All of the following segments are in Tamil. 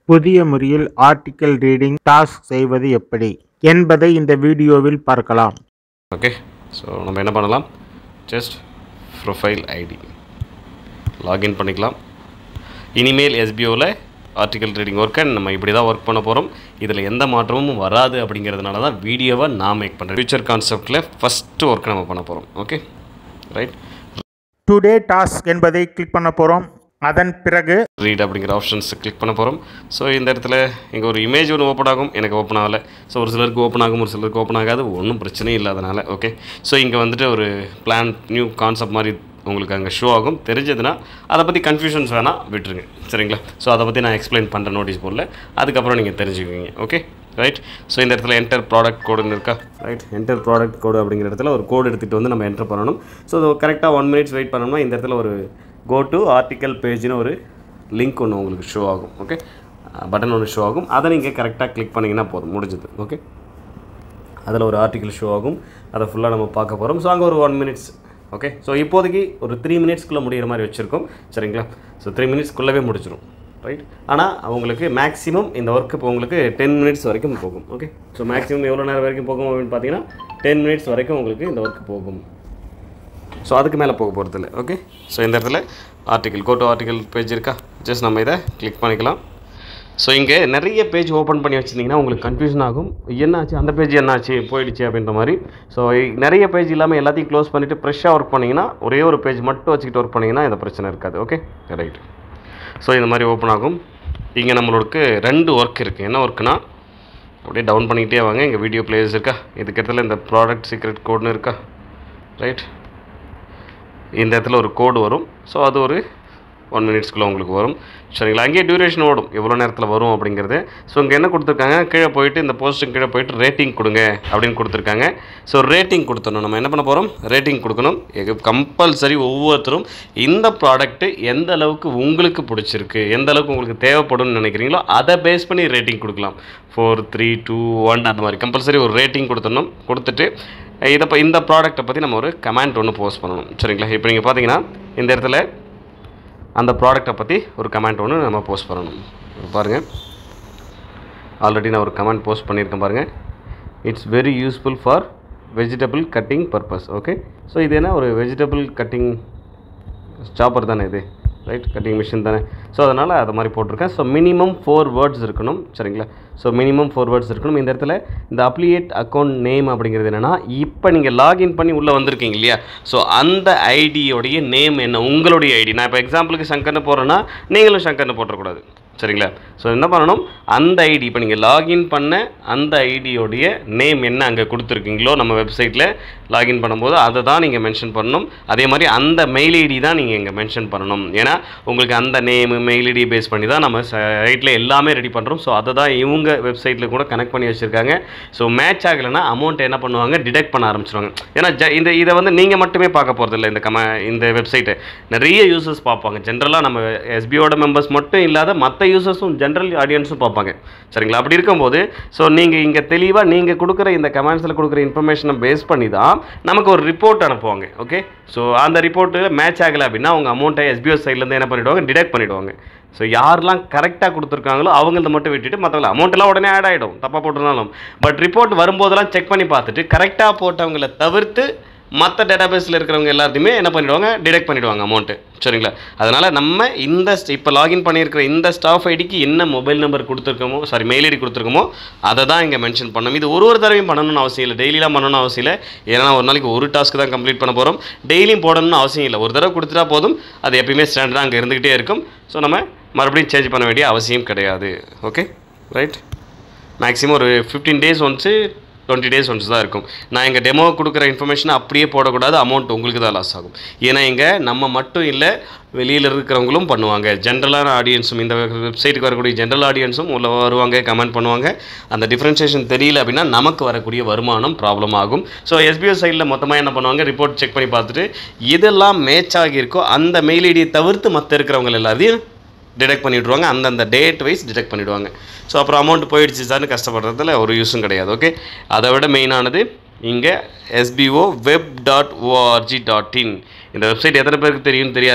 புதிய முறையில் ஆர்டிக்கல் ரீடிங் டாஸ்க் செய்வது எப்படி என்பதை இந்த வீடியோவில் பார்க்கலாம் ஓகே ஸோ நம்ம என்ன பண்ணலாம் ஜஸ்ட் ப்ரொஃபைல் ஐடி லாகின் பண்ணிக்கலாம் இனிமேல் எஸ்பிஓவில் ஆர்டிக்கல் ட்ரேடிங் ஒர்க்கை நம்ம இப்படி தான் ஒர்க் பண்ண போகிறோம் இதில் எந்த மாற்றமும் வராது அப்படிங்கிறதுனால தான் வீடியோவை நான் மேக் பண்ணுறேன் ஃபியூச்சர் கான்செப்டில் ஃபஸ்ட்டு ஒர்க் நம்ம பண்ண போகிறோம் ஓகே ரைட் டுடே டாஸ்க் என்பதை கிளிக் பண்ண போகிறோம் அதன் பிறகு ரீட் அப்படிங்கிற ஆப்ஷன்ஸ் கிளிக் பண்ண போகிறோம் ஸோ இந்த இடத்துல இங்கே ஒரு இமேஜ் ஒன்று ஓப்பன் ஆகும் எனக்கு ஓப்பன் ஆகலை ஸோ ஒரு சிலருக்கு ஓப்பன் ஆகும் ஒரு சிலருக்கு ஓப்பன் ஆகாது ஒன்றும் பிரச்சனையும் இல்லாதனால ஓகே ஸோ இங்கே வந்துட்டு ஒரு பிளான் நியூ கான்செப்ட் மாதிரி உங்களுக்கு அங்கே ஷோ ஆகும் தெரிஞ்சதுன்னா அதை பற்றி கன்ஃபியூஷன்ஸ் வேணால் விட்டுருங்க சரிங்களா ஸோ அதை பற்றி நான் எக்ஸ்பிளைன் பண்ணுறேன் நோட்டீஸ் போர்டில் அதுக்கப்புறம் நீங்கள் தெரிஞ்சுக்குவீங்க ஓகே ரைட் ஸோ இந்த இடத்துல என்டர் ப்ராடக்ட் கோடுன்னு இருக்கா ரைட் என்டர் ப்ராடக்ட் கோடு அப்படிங்கிற இடத்துல ஒரு கோடு எடுத்துகிட்டு வந்து நம்ம என்டர் பண்ணணும் ஸோ கரெக்டாக ஒன் மினிட்ஸ் வெயிட் பண்ணோம்னா இந்த இடத்துல ஒரு கோ டு ஆர்டிக்கல் பேஜ்னு ஒரு லிங்க் ஒன்று உங்களுக்கு ஷோ ஆகும் ஓகே பட்டன் ஒன்று ஷோ ஆகும் அதை நீங்கள் கரெக்டாக கிளிக் பண்ணிங்கன்னா போதும் முடிஞ்சது ஓகே அதில் ஒரு ஆர்டிக்கல் ஷோ ஆகும் அதை ஃபுல்லாக நம்ம பார்க்க போகிறோம் ஸோ அங்கே ஒரு ஒன் மினிட்ஸ் ஓகே ஸோ இப்போதைக்கு ஒரு த்ரீ மினிட்ஸ்க்குள்ளே முடிகிற மாதிரி வச்சுருக்கோம் சரிங்களா ஸோ த்ரீ மினிட்ஸ்க்குள்ளவே முடிச்சிடும் ரைட் ஆனால் அவங்களுக்கு மேக்ஸிமம் இந்த ஒர்க் இப்போ உங்களுக்கு டென் மினிட்ஸ் வரைக்கும் போகும் ஓகே ஸோ மேக்ஸிமம் எவ்வளோ நேரம் வரைக்கும் போகும் அப்படின்னு பார்த்தீங்கன்னா டென் மினிட்ஸ் வரைக்கும் உங்களுக்கு இந்த ஒர்க் போகும் ஸோ அதுக்கு மேலே போக போகிறது இல்லை ஓகே ஸோ இந்த இடத்துல ஆர்டிக்கல் கோட்டோ ஆர்டிக்கல் பேஜ் இருக்கா ஜஸ்ட் நம்ம இதை கிளிக் பண்ணிக்கலாம் ஸோ இங்கே நிறைய பேஜ் ஓப்பன் பண்ணி வச்சுருந்தீங்கன்னா உங்களுக்கு கன்ஃபியூஷன் ஆகும் என்னாச்சு அந்த பேஜ் என்னாச்சு போயிடுச்சு அப்படின்ற மாதிரி ஸோ நிறைய பேஜ் இல்லாமல் எல்லாத்தையும் க்ளோஸ் பண்ணிவிட்டு ஃப்ரெஷ்ஷாக ஒர்க் பண்ணிங்கன்னா ஒரே ஒரு பேஜ் மட்டும் வச்சுக்கிட்டு ஒர்க் பண்ணிங்கன்னா இந்த பிரச்சனை இருக்காது ஓகே ரைட் ஸோ இந்த மாதிரி ஓப்பன் ஆகும் இங்கே நம்மளுக்கு ரெண்டு ஒர்க் இருக்குது என்ன ஒர்க்குனா அப்படியே டவுன் பண்ணிக்கிட்டே வாங்க இங்கே வீடியோ பிளேயர்ஸ் இருக்கா இதுக்கு இடத்துல இந்த ப்ராடக்ட் சீக்ரெட் கோட்னு இருக்கா ரைட் இந்த இடத்துல ஒரு கோடு வரும் ஸோ அது ஒரு ஒன் மினிட்ஸ்க்குள்ளே உங்களுக்கு வரும் சரிங்களா அங்கேயே டியூரேஷன் ஓடும் எவ்வளோ நேரத்தில் வரும் அப்படிங்கிறது ஸோ இங்கே என்ன கொடுத்துருக்காங்க கீழே போயிட்டு இந்த போஸ்ட்டுக்கு கீழே போயிட்டு ரேட்டிங் கொடுங்க அப்படின்னு கொடுத்துருக்காங்க ஸோ ரேட்டிங் கொடுத்துடணும் நம்ம என்ன பண்ண போகிறோம் ரேட்டிங் கொடுக்கணும் கம்பல்சரி ஒவ்வொருத்தரும் இந்த ப்ராடக்ட்டு எந்த அளவுக்கு உங்களுக்கு பிடிச்சிருக்கு எந்த அளவுக்கு உங்களுக்கு தேவைப்படும்னு நினைக்கிறீங்களோ அதை பேஸ் பண்ணி ரேட்டிங் கொடுக்கலாம் ஃபோர் த்ரீ டூ ஒன் அந்த மாதிரி கம்பல்சரி ஒரு ரேட்டிங் கொடுத்துடணும் கொடுத்துட்டு இதை இப்போ இந்த ப்ராடக்ட்டை பற்றி நம்ம ஒரு கமெண்ட் ஒன்று போஸ்ட் பண்ணணும் சரிங்களா இப்போ நீங்கள் பார்த்தீங்கன்னா இந்த இடத்துல அந்த ப்ராடக்ட்டை பற்றி ஒரு கமெண்ட் ஒன்று நம்ம போஸ்ட் பண்ணணும் பாருங்கள் ஆல்ரெடி நான் ஒரு கமெண்ட் போஸ்ட் பண்ணியிருக்கேன் பாருங்கள் it's very useful for vegetable cutting purpose okay so இது என்ன ஒரு வெஜிடபிள் கட்டிங் சாப்பர் தானே இது ரைட் கட்டிங் மிஷின் தானே ஸோ அதனால் அது மாதிரி போட்டிருக்கேன் ஸோ மினிமம் ஃபோர் வேர்ட்ஸ் இருக்கணும் சரிங்களா ஸோ மினிமம் ஃபோர் வேர்ட்ஸ் இருக்கணும் இந்த இடத்துல இந்த அப்ளியேட் அக்கௌண்ட் நேம் அப்படிங்கிறது என்னென்னா இப்போ நீங்கள் லாகின் பண்ணி உள்ளே வந்திருக்கீங்க இல்லையா ஸோ அந்த ஐடியோடைய நேம் என்ன உங்களுடைய ஐடி நான் இப்போ எக்ஸாம்பிளுக்கு சங்கர்னு போடுறேன்னா நீங்களும் சங்கர்னு போட்டக்கூடாது சரிங்களா ஸோ என்ன பண்ணணும் அந்த ஐடி இப்போ நீங்கள் லாகின் பண்ண அந்த ஐடியோடைய நேம் என்ன அங்கே கொடுத்துருக்கீங்களோ நம்ம வெப்சைட்டில் லாகின் பண்ணும்போது அதை தான் நீங்கள் மென்ஷன் பண்ணணும் அதே மாதிரி அந்த மெயில் ஐடி தான் நீங்கள் இங்கே மென்ஷன் பண்ணணும் ஏன்னா உங்களுக்கு அந்த நேமு மெயில் ஐடி பேஸ் பண்ணி தான் நம்ம சைட்டில் எல்லாமே ரெடி பண்ணுறோம் ஸோ அதை தான் இவங்க வெப்சைட்டில் கூட கனெக்ட் பண்ணி வச்சுருக்காங்க ஸோ மேட்ச் ஆகலைன்னா அமௌண்ட் என்ன பண்ணுவாங்க டிடெக்ட் பண்ண ஆரம்பிச்சிருவாங்க ஏன்னா ஜ இந்த இதை வந்து நீங்கள் மட்டுமே பார்க்க போகிறதில்ல இந்த கம இந்த வெப்சைட்டை நிறைய யூசர்ஸ் பார்ப்பாங்க ஜென்ரலாக நம்ம எஸ்பிஓட மெம்பர்ஸ் மட்டும் இல்லாத மற்ற யூசர்ஸும் ஜென்ரல் ஆடியன்ஸும் பார்ப்பாங்க சரிங்களா அப்படி இருக்கும்போது ஸோ நீங்கள் இங்கே தெளிவாக நீங்கள் கொடுக்குற இந்த கமெண்ட்ஸில் கொடுக்குற இன்ஃபர்மேஷனை பேஸ் பண்ணி தான் நமக்கு ஒரு ரிப்போர்ட் அனுப்புவாங்க ஓகே ஸோ அந்த ரிப்போர்ட்டு மேட்ச் ஆகலை அப்படின்னா அவங்க அமௌண்ட்டை எஸ்பிஓ சைட்லேருந்து என்ன பண்ணிவிடுவாங்க டிடெக்ட் பண்ணிவிடுவாங்க ஸோ யாரெல்லாம் கரெக்டாக கொடுத்துருக்காங்களோ அவங்கள மட்டும் விட்டுட்டு மற்றவங்கள அமௌண்ட்டெல்லாம் உடனே ஆட் ஆகிடும் தப்பாக போட்டிருந்தாலும் பட் ரிப்போர்ட் வரும்போதெல்லாம் செக் பண்ணி பார்த்துட்டு கரெக்டாக போட்டவங்களை தவிர்த்து மற்ற டேட்டாபேஸில் இருக்கிறவங்க எல்லாத்தையுமே என்ன பண்ணிவிடுவாங்க டிடெக்ட் பண்ணிவிடுவாங்க அமௌண்ட்டு சரிங்களா அதனால் நம்ம இந்த இப்போ லாகின் பண்ணியிருக்கிற இந்த ஸ்டாஃப் ஐடிக்கு என்ன மொபைல் நம்பர் கொடுத்துருக்கோமோ சாரி மெயில் ஐடி கொடுத்துருக்கோமோ அதை தான் இங்கே மென்ஷன் பண்ணணும் இது ஒரு ஒரு தடவையும் பண்ணணும்னு அவசியம் இல்லை டெய்லிலாம் பண்ணணும்னு அவசியம் இல்லை ஏன்னா ஒரு நாளைக்கு ஒரு டாஸ்க் தான் கம்ப்ளீட் பண்ண போகிறோம் டெய்லியும் போடணும்னு அவசியம் இல்லை ஒரு தடவை கொடுத்துட்டா போதும் அது எப்பயுமே ஸ்டாண்டர்டாக அங்கே இருந்துக்கிட்டே இருக்கும் ஸோ நம்ம மறுபடியும் சேஞ்ச் பண்ண வேண்டிய அவசியம் கிடையாது ஓகே ரைட் மேக்ஸிமம் ஒரு fifteen days once twenty days once தான் இருக்கும் நான் எங்கள் டெமோ கொடுக்குற இன்ஃபர்மேஷனை அப்படியே போடக்கூடாது அமௌண்ட் உங்களுக்கு தான் லாஸ் ஆகும் ஏன்னா இங்கே நம்ம மட்டும் இல்லை வெளியில் இருக்கிறவங்களும் பண்ணுவாங்க ஜென்ரலான ஆடியன்ஸும் இந்த வெப்சைட்டுக்கு வரக்கூடிய ஜென்ரல் ஆடியன்ஸும் உள்ள வருவாங்க கமெண்ட் பண்ணுவாங்க அந்த டிஃப்ரென்ஷியேஷன் தெரியல அப்படின்னா நமக்கு வரக்கூடிய வருமானம் ப்ராப்ளம் ஆகும் ஸோ எஸ்பிஓ சைடில் மொத்தமாக என்ன பண்ணுவாங்க ரிப்போர்ட் செக் பண்ணி பார்த்துட்டு இதெல்லாம் மேட்ச் ஆகியிருக்கோ அந்த மெயில் ஐடியை தவிர்த்து மற்ற இருக்கிறவங்க எல்லாத்தையும் டிடெக்ட் பண்ணிவிடுவாங்க அந்தந்த டேட் வைஸ் டிடெக்ட் பண்ணிவிடுவாங்க ஸோ அப்புறம் அமௌண்ட் போயிடுச்சு சார்னு கஷ்டப்படுறதுல ஒரு யூஸும் கிடையாது ஓகே அதை விட மெயினானது இங்கே SBO web dot ORG dot in இந்த வெப்சைட் எத்தனை பேருக்கு தெரியும்னு தெரியாது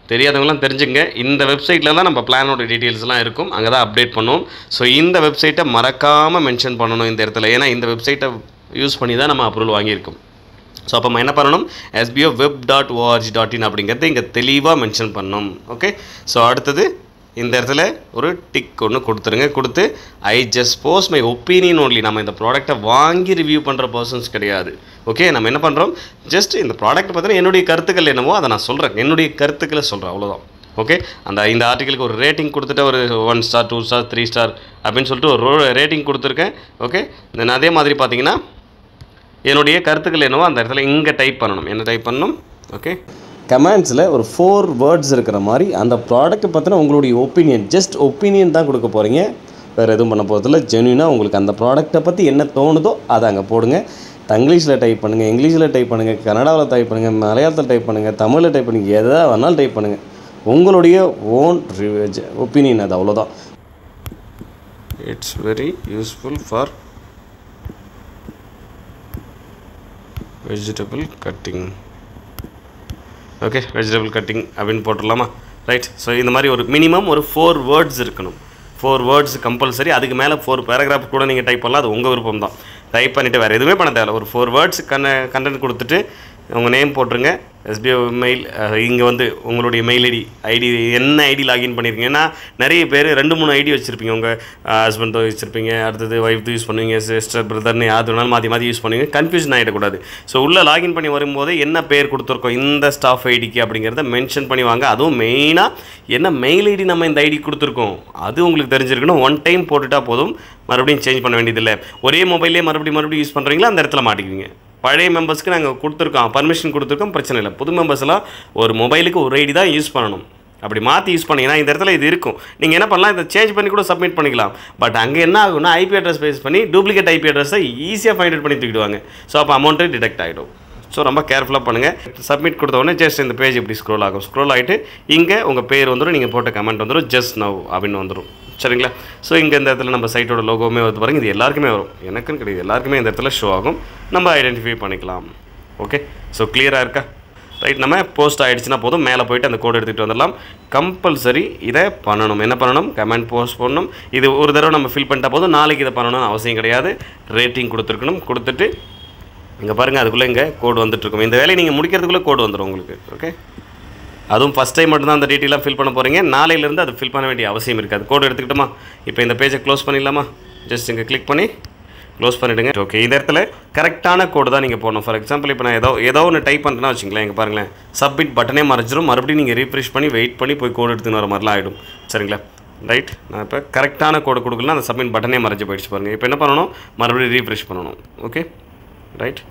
தெரியாதவங்களாம் தெரிஞ்சுங்க இந்த வெப்சைட்டில் தான் நம்ம பிளானோட டீட்டெயில்ஸ்லாம் இருக்கும் அங்கே தான் அப்டேட் பண்ணுவோம் ஸோ இந்த வெப்சைட்டை மறக்காமல் மென்ஷன் பண்ணணும் இந்த இடத்துல ஏன்னா இந்த வெப்சைட்டை யூஸ் பண்ணி தான் நம்ம அப்ரூவல் வாங்கியிருக்கோம் ஸோ அப்போ நம்ம என்ன பண்ணணும் SBO web dot ORG dot in அப்படிங்கிறத இங்கே தெளிவாக மென்ஷன் பண்ணணும் ஓகே ஸோ அடுத்தது இந்த இடத்துல ஒரு டிக் ஒன்று கொடுத்துருங்க கொடுத்து I just pose my opinion only நம்ம இந்த ப்ராடக்ட்டை வாங்கி ரிவ்யூ பண்ணுற பர்சன்ஸ் கிடையாது ஓகே நம்ம என்ன பண்ணுறோம் ஜஸ்ட் இந்த ப்ராடக்ட் பார்த்தீங்கன்னா என்னுடைய கருத்துக்கள் என்னவோ அதை நான் சொல்கிறேன் என்னுடைய கருத்துக்களை சொல்கிறேன் அவ்வளோதான் ஓகே அந்த இந்த ஆர்டிக்கலுக்கு ஒரு ரேட்டிங் கொடுத்துட்டு ஒரு one star two star three star அப்படின்னு சொல்லிட்டு ஒரு ரேட்டிங் கொடுத்துருக்கேன் ஓகே தென் அதே மாதிரி பார்த்தீங்கன்னா என்னுடைய கருத்துக்கள் என்னவோ அந்த இடத்துல இங்கே டைப் பண்ணணும் என்ன டைப் பண்ணணும் ஓகே கமெண்ட்ஸில் ஒரு ஃபோர் வேர்ட்ஸ் இருக்கிற மாதிரி அந்த ப்ராடக்ட்டை பற்றின உங்களுடைய ஒப்பீனியன் ஜஸ்ட் ஒப்பீனியன் தான் கொடுக்க போகிறீங்க வேறு எதுவும் பண்ண போகிறதில்ல ஜென்யூனாக உங்களுக்கு அந்த ப்ராடக்ட்டை பற்றி என்ன தோணுதோ அதை அங்கே போடுங்க தங்கிலீஷில் டைப் பண்ணுங்கள் இங்கிலீஷில் டைப் பண்ணுங்கள் கன்னடாவில் டைப் பண்ணுங்கள் மலையாளத்தில் டைப் பண்ணுங்கள் தமிழில் டைப் பண்ணுங்கள் எதை வேணாலும் டைப் பண்ணுங்கள் உங்களுடைய ஓன் ஒப்பீனியன் அது அவ்வளோதான் it's very useful for vegetable cutting okay vegetable cutting அப்படின்னு போட்டுடலாமா ரைட் ஸோ இந்த மாதிரி ஒரு மினிமம் ஒரு ஃபோர் வேர்ட்ஸ் இருக்கணும் ஃபோர் வேர்ட்ஸ் கம்பல்சரி அதுக்கு மேலே ஃபோர் பேராகிராஃப் கூட நீங்கள் டைப் பண்ணலாம் அது உங்கள் விருப்பம் தான் டைப் பண்ணிவிட்டு வேறு எதுவுமே பண்ண தேவையில்ல ஒரு ஃபோர் வேர்ட்ஸ் கண்ண கண்டென்ட் கொடுத்துட்டு உங்கள் நேம் போட்டுருங்க எஸ்பிஐ மெயில் இங்கே வந்து உங்களுடைய மெயில் ஐடி ஐடி என்ன ஐடி லாகின் பண்ணியிருக்கீங்க ஏன்னா நிறைய பேர் ரெண்டு மூணு ஐடி வச்சுருப்பீங்க உங்கள் ஹஸ்பண்ட் வச்சுருப்பீங்க அடுத்தது ஒய்ஃப் யூஸ் பண்ணுவீங்க சிஸ்டர் பிரதர்னு யார் வேணாலும் மாற்றி மாற்றி யூஸ் பண்ணுவீங்க கன்ஃபியூஷன் ஆகிடக்கூடாது ஸோ உள்ளே லாகின் பண்ணி வரும்போது என்ன பேர் கொடுத்துருக்கோம் இந்த ஸ்டாஃப் ஐடிக்கு அப்படிங்கிறத மென்ஷன் பண்ணி வாங்க அதுவும் மெயினாக என்ன மெயில் ஐடி நம்ம இந்த ஐடி கொடுத்துருக்கோம் அது உங்களுக்கு தெரிஞ்சிருக்கணும் ஒன் டைம் போட்டுட்டா போதும் மறுபடியும் சேஞ்ச் பண்ண வேண்டியதில்லை ஒரே மொபைலே மறுபடியும் மறுபடியும் யூஸ் பண்ணுறீங்களா அந்த இடத்துல மாட்டிக்குவீங்க பழைய மெம்பர்ஸ்க்கு நாங்கள் கொடுத்துருக்கோம் பர்மிஷன் கொடுத்துருக்கோம் பிரச்சனை இல்லை புது மெம்பர்ஸ்லாம் ஒரு மொபைலுக்கு ஒரு ஐடி தான் யூஸ் பண்ணணும் அப்படி மாற்றி யூஸ் பண்ணிங்கன்னா இந்த இடத்துல இது இருக்கும் நீங்கள் என்ன பண்ணலாம் இதை சேஞ்ச் பண்ணி கூட சப்மிட் பண்ணிக்கலாம் பட் அங்கே என்ன ஆகும்னா ஐபி அட்ரஸ் பேஸ் பண்ணி டூப்ளிகேட் ஐபி அட்ரஸை ஈஸியாக ஃபைண்ட் அவுட் பண்ணி தூக்கிடுவாங்க ஸோ அப்போ அமௌண்ட்டு டிடெக்ட் ஆகிடும் ஸோ ரொம்ப கேர்ஃபுல்லாக பண்ணுங்கள் சப்மிட் கொடுத்த உடனே ஜஸ்ட் இந்த பேஜ் இப்படி ஸ்க்ரோல் ஆகும் ஸ்க்ரோல் ஆகிட்டு இங்கே உங்கள் பேர் வந்துடும் நீங்கள் போட்ட கமெண்ட் வந்துடும் ஜஸ்ட் நவ் அப்படின்னு வந்துடும் சரிங்களா ஸோ இங்கே இந்த இடத்துல நம்ம சைட்டோட லோகோவுமே வந்து பாருங்க இது எல்லாருக்குமே வரும் எனக்குன்னு கிடையாது எல்லாருக்குமே இந்த இடத்துல ஷோ ஆகும் நம்ம ஐடென்டிஃபை பண்ணிக்கலாம் ஓகே ஸோ கிளியராக இருக்கா ரைட் நம்ம போஸ்ட் ஆகிடுச்சுன்னா போதும் மேலே போயிட்டு அந்த கோடு எடுத்துகிட்டு வந்துடலாம் கம்பல்சரி இதை பண்ணணும் என்ன பண்ணணும் கமெண்ட் போஸ்ட் பண்ணணும் இது ஒரு தடவை நம்ம ஃபில் பண்ணிட்டா போதும் நாளைக்கு இதை பண்ணணும்னு அவசியம் கிடையாது ரேட்டிங் கொடுத்துருக்கணும் கொடுத்துட்டு இங்கே பாருங்கள் அதுக்குள்ளே இங்கே கோடு வந்துட்டுருக்கும் இந்த வேலையை நீங்கள் முடிக்கிறதுக்குள்ளே கோடு வந்துடும் உங்களுக்கு ஓகே அதுவும் ஃபஸ்ட் டைம் மட்டும்தான் அந்த டீட்டெயிலாக ஃபில் பண்ண போகிறீங்க நாளையிலேருந்து அது ஃபில் பண்ண வேண்டிய அவசியம் இருக்காது கோடு எடுத்துக்கிட்டோமா இப்போ இந்த பேஜை க்ளோஸ் பண்ணிடலாமா ஜஸ்ட் இங்கே கிளிக் பண்ணி க்ளோஸ் பண்ணிவிடுங்க ஓகே இந்த இடத்துல கரெக்டான கோடு தான் நீங்கள் போடணும் ஃபார் எக்ஸாம்பிள் இப்போ நான் ஏதோ ஏதோ ஒன்று டைப் பண்ணுறேன்னா வச்சுங்களேன் இங்கே பாருங்களேன் சப்மிட் பட்டனே மறைச்சிரும் மறுபடியும் நீங்கள் ரீஃப்ரெஷ் பண்ணி வெயிட் பண்ணி போய் கோடு எடுத்துன்னு வர மாதிரிலாம் ஆகிடும் சரிங்களா ரைட் நான் இப்போ கரெக்டான கோடு கொடுக்கலாம் அந்த சப்மிட் பட்டனே மறைஞ்சு போயிடுச்சு பாருங்கள் இப்போ என்ன பண்ணணும் மறுபடியும் ரீஃப்ரெஷ் பண்ணணும் ஓகே ரைட்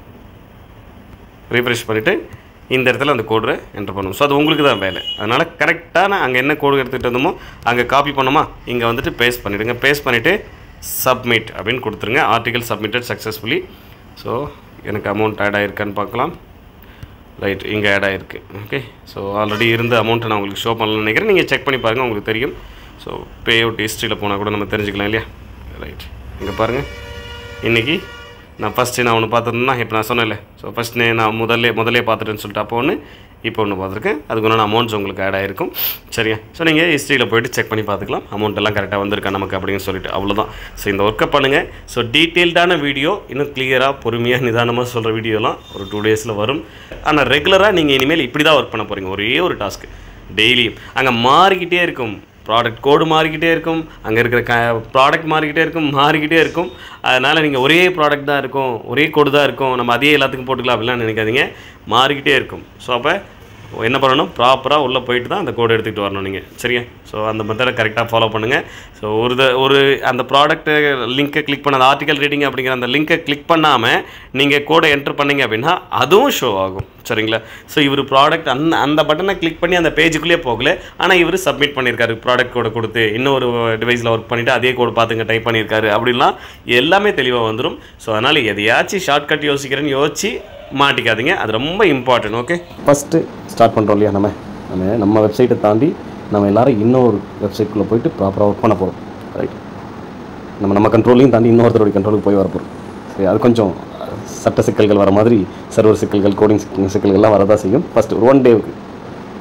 ரீஃப்ரெஷ் பண்ணிவிட்டு இந்த இடத்துல அந்த கோடை என்டர் பண்ணணும் ஸோ அது உங்களுக்கு தான் வேலை அதனால் கரெக்டான அங்கே என்ன கோடு எடுத்துகிட்டு வந்தோமோ அங்கே காப்பி பண்ணோமா இங்கே வந்துட்டு பேஸ்ட் பண்ணிவிடுங்க பேஸ்ட் பண்ணிவிட்டு சப்மிட் அப்படின்னு கொடுத்துருங்க ஆர்டிகல் சப்மிட்டட் சக்ஸஸ்ஃபுல்லி ஸோ எனக்கு அமௌண்ட் ஆட் ஆகிருக்கான்னு பார்க்கலாம் ரைட் இங்கே ஆட் ஆகிருக்கு ஓகே ஸோ ஆல்ரெடி இருந்த அமௌண்ட்டை நான் உங்களுக்கு ஷோ பண்ணலாம்னு நினைக்கிறேன் நீங்கள் செக் பண்ணி பாருங்கள் உங்களுக்கு தெரியும் ஸோ பே அவுட் ஹிஸ்ட்ரியில் போனால் கூட நம்ம தெரிஞ்சுக்கலாம் இல்லையா ரைட் இங்கே பாருங்கள் இன்றைக்கி நான் ஃபஸ்ட்டு நான் ஒன்று பார்த்துருந்தேன்னா இப்போ நான் சொன்னேன்ல ஸோ ஃபஸ்ட்டு நான் முதல்ல முதல்லே பார்த்துட்டேன்னு சொல்லிட்டு அப்போ ஒன்று இப்போ ஒன்று பார்த்துருக்கேன் அதுக்கு ஒன்று அமௌண்ட்ஸ் உங்களுக்கு ஆட் ஆகிருக்கும் சரியா ஸோ நீங்கள் ஹிஸ்ட்ரியில் போயிட்டு செக் பண்ணி பார்த்துக்கலாம் அமௌண்ட் எல்லாம் கரெக்டாக வந்திருக்கா நமக்கு அப்படின்னு சொல்லிட்டு அவ்வளோதான் ஸோ இந்த ஒர்க்கை பண்ணுங்கள் ஸோ டீட்டெயில்டான வீடியோ இன்னும் கிளியராக பொறுமையாக நிதானமாக சொல்கிற வீடியோலாம் ஒரு டூ டேஸில் வரும் ஆனால் ரெகுலராக நீங்கள் இனிமேல் இப்படி தான் ஒர்க் பண்ண போகிறீங்க ஒரே ஒரு டாஸ்க்கு டெய்லியும் அங்கே மாறிக்கிட்டே இருக்கும் ப்ராடக்ட் கோடு மாறிக்கிட்டே இருக்கும் அங்கே இருக்கிற க ப்ராடக்ட் மாறிக்கிட்டே இருக்கும் மாறிக்கிட்டே இருக்கும் அதனால் நீங்கள் ஒரே ப்ராடக்ட் தான் இருக்கும் ஒரே கோடு தான் இருக்கும் நம்ம அதே எல்லாத்துக்கும் போட்டுக்கலாம் அப்படிலாம் நினைக்காதீங்க மாறிக்கிட்டே இருக்கும் ஸோ அப்போ என்ன பண்ணணும் ப்ராப்பராக உள்ளே போயிட்டு தான் அந்த கோடு எடுத்துகிட்டு வரணும் நீங்கள் சரியா ஸோ அந்த மெத்தடை கரெக்டாக ஃபாலோ பண்ணுங்கள் ஸோ ஒரு த ஒரு அந்த ப்ராடக்ட்டு லிங்க்கை கிளிக் பண்ண அந்த ஆர்டிகல் ரீடிங் அப்படிங்கிற அந்த லிங்க்கை கிளிக் பண்ணாமல் நீங்கள் கோடை என்டர் பண்ணீங்க அப்படின்னா அதுவும் ஷோ ஆகும் சரிங்களா ஸோ இவர் ப்ராடக்ட் அந்த அந்த பட்டனை கிளிக் பண்ணி அந்த பேஜுக்குள்ளேயே போகல ஆனால் இவர் சப்மிட் பண்ணியிருக்காரு ப்ராடக்ட் கோடை கொடுத்து இன்னொரு டிவைஸில் ஒர்க் பண்ணிவிட்டு அதே கோடு பார்த்துங்க டைப் பண்ணியிருக்காரு அப்படின்லாம் எல்லாமே தெளிவாக வந்துடும் ஸோ அதனால் எதையாச்சும் ஷார்ட்கட் யோசிக்கிறேன்னு யோசிச்சு மாட்டிக்காதீங்க அது ரொம்ப இம்பார்ட்டன்ட் ஓகே ஃபஸ்ட்டு ஸ்டார்ட் பண்ணுறோம் இல்லையா நம்ம நம்ம நம்ம வெப்சைட்டை தாண்டி நம்ம எல்லாரும் இன்னொரு வெப்சைட்குள்ளே போயிட்டு ப்ராப்பராக ஒர்க் பண்ண போகிறோம் ரைட் நம்ம நம்ம கண்ட்ரோலையும் தாண்டி இன்னொருத்தருடைய கண்ட்ரோலுக்கு போய் வரப்போகிறோம் சரி அது கொஞ்சம் சட்ட சிக்கல்கள் வர மாதிரி சர்வர் சிக்கல்கள் கோடிங் சிக்கல்கள்லாம் வரதான் செய்யும் ஃபஸ்ட்டு ஒரு ஒன் டேவுக்கு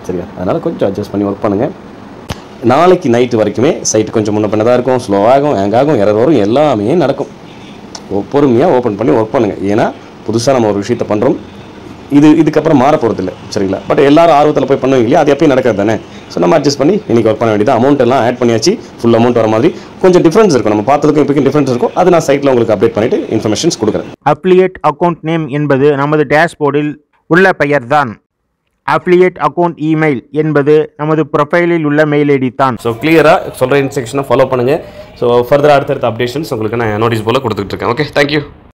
சரியா அதனால் கொஞ்சம் அட்ஜஸ்ட் பண்ணி ஒர்க் பண்ணுங்கள் நாளைக்கு நைட்டு வரைக்குமே சைட்டு கொஞ்சம் முன்ன பின்னதாக இருக்கும் ஸ்லோவாகும் ஹேங் ஆகும் எரர் வரும் எல்லாமே நடக்கும் பொறுமையாக ஓப்பன் பண்ணி ஒர்க் பண்ணுங்கள் ஏன்னா புதுசாக நம்ம ஒரு விஷயத்தை பண்ணுறோம் இது இதுக்கப்புறம் மாற போகிறது இல்லை சரிங்களா பட் எல்லாரும் ஆர்வத்தில் போய் பண்ணுவீங்க இல்லையா அது எப்பயும் நடக்கிறது தானே ஸோ நம்ம அட்ஜஸ்ட் பண்ணி இன்றைக்கி ஒர்க் பண்ண வேண்டியது அமௌண்ட் எல்லாம் ஆட் பண்ணியாச்சு ஃபுல் அமௌண்ட் வர மாதிரி கொஞ்சம் டிஃப்ரென்ஸ் இருக்கும் நம்ம பார்த்ததுக்கும் இப்போக்கும் டிஃப்ரென்ஸ் இருக்கும் அது நான் சைட்டில் உங்களுக்கு அப்டேட் பண்ணிவிட்டு இன்ஃபர்மேஷன்ஸ் கொடுக்குறேன் அஃபிலியேட் அக்கவுண்ட் நேம் என்பது நமது டேஷ்போர்டில் உள்ள பெயர்தான் அஃபிலியேட் அக்கவுண்ட் இமெயில் என்பது நமது ப்ரொஃபைலில் உள்ள மெயில் ஐடி தான் ஸோ கிளியராக சொல்கிற இன்ஸ்ட்ரக்ஷனை ஃபாலோ பண்ணுங்கள் ஸோ ஃபர்தர் அடுத்தடுத்த அப்டேஷன்ஸ் உங்களுக்கு நான் நோட்டீஸ் போல் கொடுத்துட்டு இருக்கேன் ஓகே தேங்க்யூ